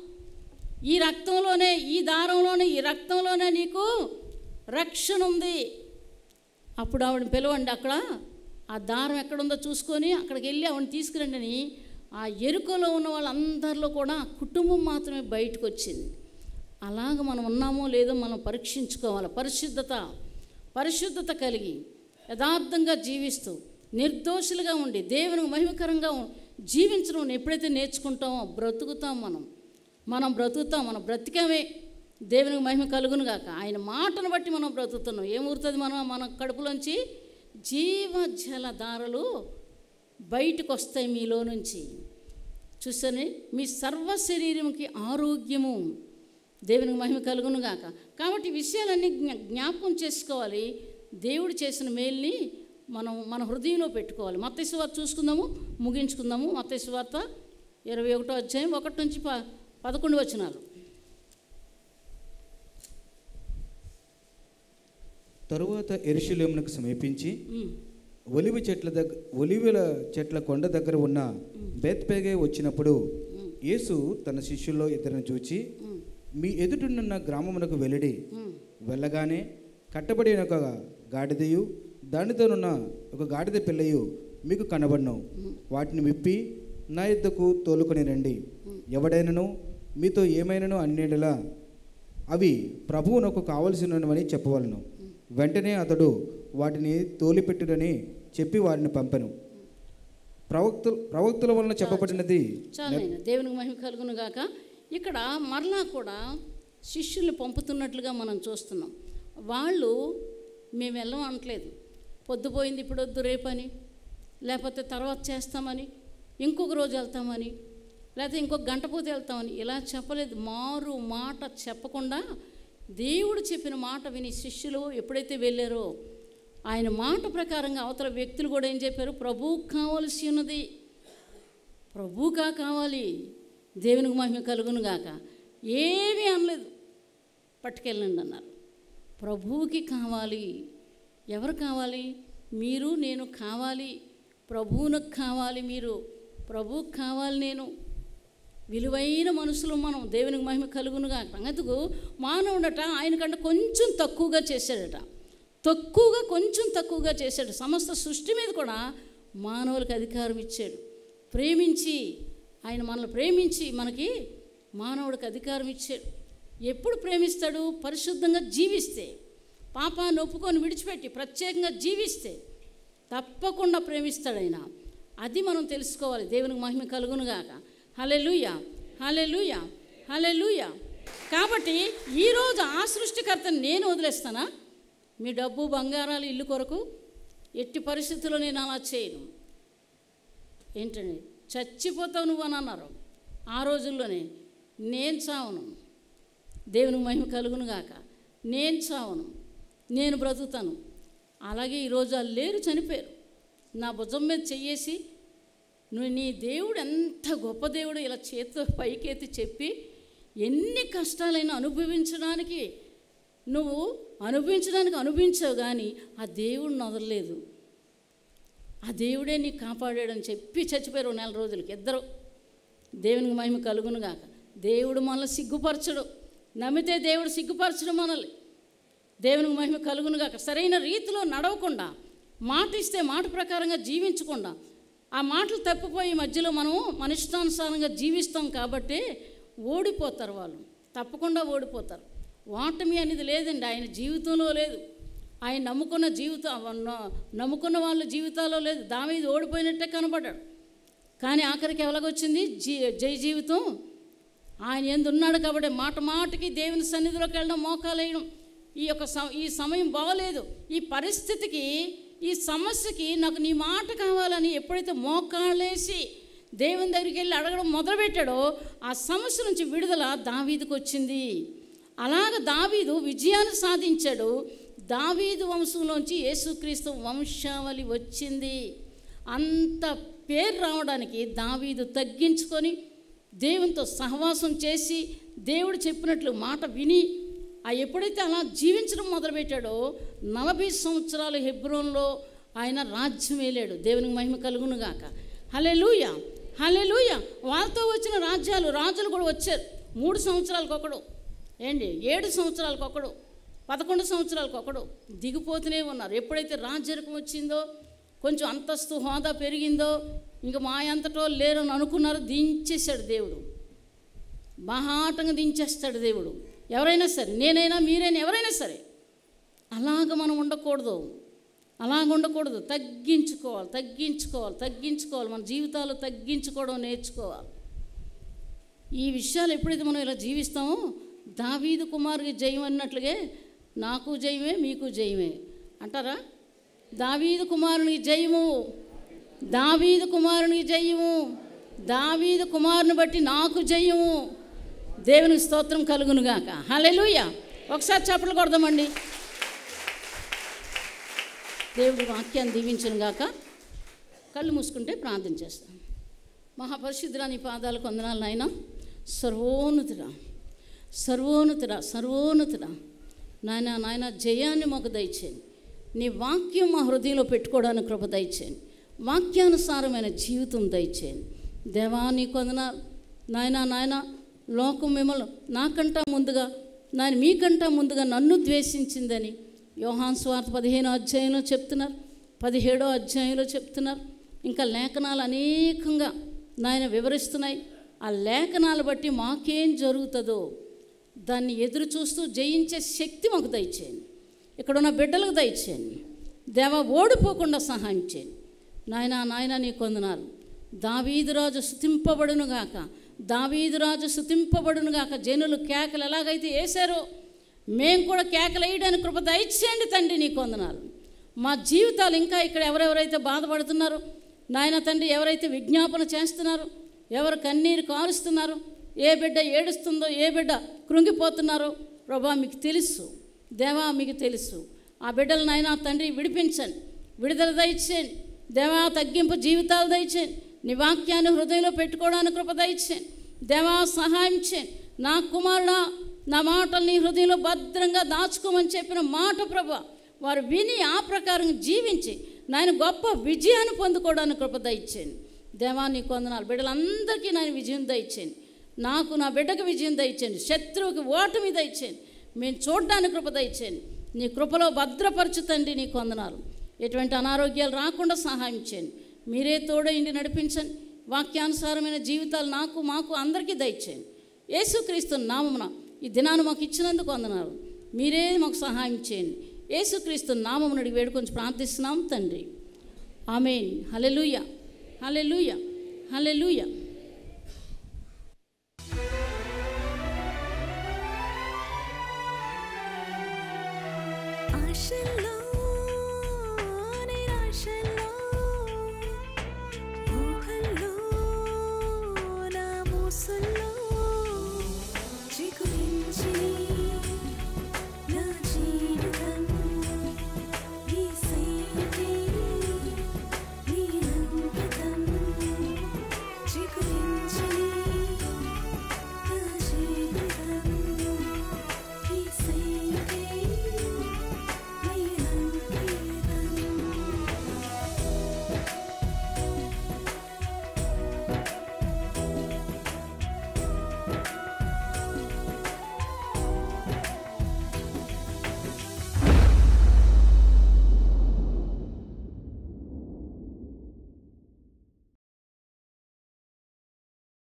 ఈ రక్తంలోనే ఈ దారంలోనే ఈ రక్తంలోనే నీకు రక్షణ ఉంది అప్పుడు ఆవిడ పిలవండి అక్కడ ఆ దారం ఎక్కడుందో చూసుకొని అక్కడికి వెళ్ళి ఆవిడని తీసుకురండి అని ఆ ఎరుకలో ఉన్న వాళ్ళందరిలో కూడా ఆ కుటుంబం మాత్రమే బయటకు వచ్చింది అలాగ మనం ఉన్నామో లేదో మనం పరీక్షించుకోవాలి పరిశుద్ధత పరిశుద్ధత కలిగి యథార్థంగా జీవిస్తూ నిర్దోషులుగా ఉండి దేవునికి మహిమకరంగా ఉం- జీవించడం ఎప్పుడైతే నేర్చుకుంటామో బ్రతుకుతాం మనం మనం బ్రతుకుతాం మనం బ్రతికామే దేవునికి మహిమ కలుగును గాక ఆయన మాటను బట్టి మనం బ్రతుకుతున్నాం ఏమూరుతుంది మనం మన కడుపులోంచి జీవజల దారలు బయటకు వస్తాయి మీలో నుంచి చూసని మీ సర్వ శరీరంకి ఆరోగ్యము దేవునికి మహిమ కలుగును గాక కాబట్టి ఈ విషయాలన్నీ జ్ఞా జ్ఞాపకం చేసుకోవాలి దేవుడు చేసిన మేల్ని మనం మన హృదయంలో పెట్టుకోవాలి మత్తయి వార్త చూసుకుందాము ముగించుకుందాము మత్తయి వార్త ఇరవై ఒకటో అధ్యాయం ఒకటి నుంచి ప పదకొండు వచనాలు తరువాత ఎరుషులేమునకు సమీపించి ఉమ్, ఒలివ చెట్ల దగ్గర ఒలివల చెట్ల కొండ దగ్గర ఉన్న బేత్పేగే వచ్చినప్పుడు యేసు తన శిష్యుల్లో ఇద్దరిని చూచి ఉమ్, మీ ఎదుటనున్న గ్రామమునకు వెల్లడి ఉమ్, వెళ్ళగానే కట్టబడిన ఒక గాడిదయు దానితోనున్న ఒక గాడిద పిల్లయు మీకు కనబడినవు వాటిని విప్పి నా యుద్ధకు తోలుకొని రండి ఎవడైనను మీతో ఏమైనాను అన్నేడలా అవి ప్రభువునకు కావలసినవని చెప్పవలను వెంటనే అతడు వాటిని తోలిపెట్టుడని చెప్పి వారిని పంపెను ప్రవక్త ప్రవక్తుల వలన చెప్పబడినది చాలు నాయన దేవునికి మహిమ కలుగును గాక ఇక్కడ మరలా కూడా శిష్యుల్ని పంపుతున్నట్లుగా మనం చూస్తున్నాం వాళ్ళు మేము వెళ్ళం అనట్లేదు పొద్దుపోయింది ఇప్పుడు వద్దు రేపని లేకపోతే తర్వాత చేస్తామని ఇంకొక రోజు వెళ్తామని లేకపోతే ఇంకొక గంట పోతే వెళ్తామని ఇలా చెప్పలేదు మారు మాట చెప్పకుండా దేవుడు చెప్పిన మాట విని శిష్యులు ఎప్పుడైతే వెళ్ళారో ఆయన మాట ప్రకారంగా అవతల వ్యక్తులు కూడా ఏం చెప్పారు ప్రభువుకు కావలసి ఉన్నది ప్రభువుగా కావాలి దేవునికి మహిమ కలుగును గాక ఏమీ అనలేదు పట్టుకెళ్ళండి అన్నారు ప్రభువుకి కావాలి ఎవరు కావాలి మీరు నేను కావాలి ప్రభువునకు కావాలి మీరు ప్రభువుకు కావాలి నేను విలువైన మనుషులు మనం దేవునికి మహిమ కలుగునుగా అందుకు మానవుడట ఆయనకంటే కొంచెం తక్కువగా చేశాడట తక్కువగా కొంచెం తక్కువగా చేశాడు సమస్త సృష్టి మీద కూడా మానవులకు అధికారం ఇచ్చాడు ప్రేమించి ఆయన మనల్ని ప్రేమించి మనకి మానవుడికి అధికారం ఇచ్చాడు ఎప్పుడు ప్రేమిస్తాడు పరిశుద్ధంగా జీవిస్తే పాపాన్ని ఒప్పుకొని విడిచిపెట్టి ప్రత్యేకంగా జీవిస్తే తప్పకుండా ప్రేమిస్తాడు ఆయన అది మనం తెలుసుకోవాలి దేవునికి మహిమ కలుగునుగాక హలెలుయ హలెలుయ హలెలుయ కాబట్టి ఈరోజు ఆ సృష్టికర్తను నేను వదిలేస్తానా మీ డబ్బు బంగారాలు ఇల్లు కొరకు ఎట్టి పరిస్థితుల్లో నేను అలా చేయను ఏంటండి చచ్చిపోతావు నువ్వు అని అన్నారు ఆ రోజుల్లోనే నేను చావను దేవునికి మహిమ కలుగును గాక నేను చావను నేను బ్రతుకుతాను అలాగే ఈరోజు వాళ్ళు లేరు చనిపోయారు నా భుజం మీద చెయ్యేసి నువ్వు నీ దేవుడు ఎంత గొప్ప దేవుడు ఇలా చేతితో పైకెత్తి చెప్పి ఎన్ని కష్టాలైనా అనుభవించడానికి నువ్వు అనుభవించడానికి అనుభవించావు కానీ ఆ దేవుడిని వదలలేదు ఆ దేవుడే నీకు కాపాడాడని చెప్పి చచ్చిపోయారు ఓ నెల రోజులకి ఇద్దరు దేవునికి మహిమ కలుగునుగాక దేవుడు మనల్ని సిగ్గుపరచడు నమ్మితే దేవుడు సిగ్గుపరచడు మనల్ని దేవునికి మహిమ కలుగునుగాక సరైన రీతిలో నడవకుండా మాట ఇస్తే మాట ప్రకారంగా జీవించకుండా ఆ మాటలు తప్పిపోయి మధ్యలో మనం మన ఇష్టానుసారంగా జీవిస్తాం కాబట్టి ఓడిపోతారు వాళ్ళు తప్పకుండా ఓడిపోతారు ఓటమి అనేది లేదండి ఆయన జీవితంలో లేదు ఆయన నమ్ముకున్న జీవితం నమ్ముకున్న వాళ్ళ జీవితాల్లో లేదు దామీది ఓడిపోయినట్టే కనబడ్డాడు కానీ ఆఖరికి ఎలాగొచ్చింది జీ జై జీవితం ఆయన ఎందు ఉన్నాడు కాబట్టి మాట మాటకి దేవుని సన్నిధిలోకి వెళ్ళడం మోకాలేయడం ఈ యొక్క స ఈ సమయం బాగలేదు ఈ పరిస్థితికి ఈ సమస్యకి నాకు నీ మాట కావాలని ఎప్పుడైతే మోకాళ్ళేసి దేవుని దగ్గరికి వెళ్ళి అడగడం మొదలుపెట్టాడో ఆ సమస్య నుంచి విడుదల దావీదుకు వచ్చింది అలాగ దావీదు విజయాన్ని సాధించాడు దావీదు వంశంలోంచి యేసుక్రీస్తు వంశావళి వచ్చింది అంత పేరు రావడానికి దావీదు తగ్గించుకొని దేవునితో సహవాసం చేసి దేవుడు చెప్పినట్లు మాట విని ఆ ఎప్పుడైతే అలా జీవించడం మొదలుపెట్టాడో నలభై సంవత్సరాలు హెబ్రోన్లో ఆయన రాజ్యం వేలాడు దేవునికి మహిమ కలుగునుగాక హలే లూయ హలే లూయ వాళ్ళతో వచ్చిన రాజ్యాలు రాజులు కూడా వచ్చారు మూడు సంవత్సరాలకు ఒకడు ఏంటి ఏడు సంవత్సరాలకు ఒకడు పదకొండు సంవత్సరాలకు ఒకడు దిగిపోతూనే ఉన్నారు ఎప్పుడైతే రాజ్యరకం వచ్చిందో కొంచెం అంతస్తు హోదా పెరిగిందో ఇంకా మా అంతటో లేరని అనుకున్నారు దించేశాడు దేవుడు మహాటంగా దించేస్తాడు దేవుడు ఎవరైనా సరే నేనైనా మీరైనా ఎవరైనా సరే అలాగ మనం ఉండకూడదు అలాగ ఉండకూడదు తగ్గించుకోవాలి తగ్గించుకోవాలి తగ్గించుకోవాలి మన జీవితాలు తగ్గించుకోవడం నేర్చుకోవాలి ఈ విషయాలు ఎప్పుడైతే మనం ఇలా జీవిస్తామో దావీదు కుమారుకి జయం అన్నట్లుగే నాకు జయమే మీకు జయమే అంటారా దావీదు కుమారునికి జయము దావీదు కుమారునికి జయము దావీదు కుమారుని బట్టి నాకు జయము దేవునికి స్తోత్రం కలుగునుగాక హలెలుయ ఒకసారి చప్పలు కొడదామండి దేవుడి వాక్యాన్ని దీవించను గాక కళ్ళు మూసుకుంటే ప్రార్థన చేస్తాం మహాపరిశుద్ధురా నీ పాదాలకు వందనాలు నాయన సర్వోన్నతుడా సర్వోన్నతుడా సర్వోన్నతుడా నాయన నాయన జయాన్ని మాకు దయచేయండి నీ వాక్యం మా హృదయంలో పెట్టుకోవడానికి కృప దయచేయండి వాక్యానుసారమైన జీవితం దయచేయండి దేవా నీ కొందనాలు నాయన నాయన లోకం మిమ్మల్ని నాకంటా ముందుగా నాయన మీకంటా ముందుగా నన్ను ద్వేషించిందని యోహాన్ స్వార్థ పదిహేనో అధ్యాయంలో చెప్తున్నారు పదిహేడో అధ్యాయంలో చెప్తున్నారు ఇంకా లేఖనాలు అనేకంగా నాయన వివరిస్తున్నాయి ఆ లేఖనాలు బట్టి మాకేం జరుగుతుందో దాన్ని ఎదురు చూస్తూ జయించే శక్తి మాకు దయచేయండి ఇక్కడ ఉన్న బిడ్డలకు దయచేయండి దేవ ఓడిపోకుండా సహాయం చేయండి నాయన నాయన నీ కొందనాలు దావీదురాజు స్థుతింపబడును గాక దావీదురాజు స్థుతింపబడును గాక జనులు కేకలు ఎలాగైతే వేశారో మేము కూడా కేకలు వేయడానికి కృప దయచేయండి తండ్రి నీ కొందనాలు మా జీవితాలు ఇంకా ఇక్కడ ఎవరెవరైతే బాధపడుతున్నారో నాయన తండ్రి ఎవరైతే విజ్ఞాపన చేస్తున్నారో ఎవరు కన్నీరు కారుస్తున్నారో ఏ బిడ్డ ఏడుస్తుందో ఏ బిడ్డ కృంగిపోతున్నారో ప్రభా మీకు తెలుసు దేవా మీకు తెలుసు ఆ బిడ్డలు నాయన తండ్రి విడిపించండి విడుదల దయచేయండి దేవా తగ్గింపు జీవితాలు దయచేయండి నీ వాక్యాన్ని హృదయంలో పెట్టుకోవడానికి కృప దయచేయండి దేవా సహాయం చేయండి నా కుమారుడా నా మాటలు నీ హృదయంలో భద్రంగా దాచుకోమని చెప్పిన మాట ప్రభా వారు విని ఆ ప్రకారం జీవించి నాయన గొప్ప విజయాన్ని పొందుకోవడానికి కృప దయచేయండి దేవా నీ కొందనాలు బిడ్డలందరికీ నేను విజయం దయచేయండి నాకు నా బిడ్డకు విజయం దయచేయండి శత్రువుకి ఓటమి దయచేయండి మేము చూడడానికి కృప దయచేయండి నీ కృపలో భద్రపరచుతండి నీ కొందనాలు ఎటువంటి అనారోగ్యాలు రాకుండా సహాయం చేయండి మీరే తోడైండి నడిపించండి వాక్యానుసారమైన జీవితాలు నాకు మాకు అందరికీ దయచేయండి యేసుక్రీస్తు నామమున ఈ దినాన్ని మాకు ఇచ్చినందుకు వందనాలు మీరే మాకు సహాయం చేయండి యేసుక్రీస్తు నామమును అడిగి వేడుకొని ప్రార్థిస్తున్నాం తండ్రి ఆమెన్ హలెలూయ హలెలూయ హలెలూయ ఆశల్లో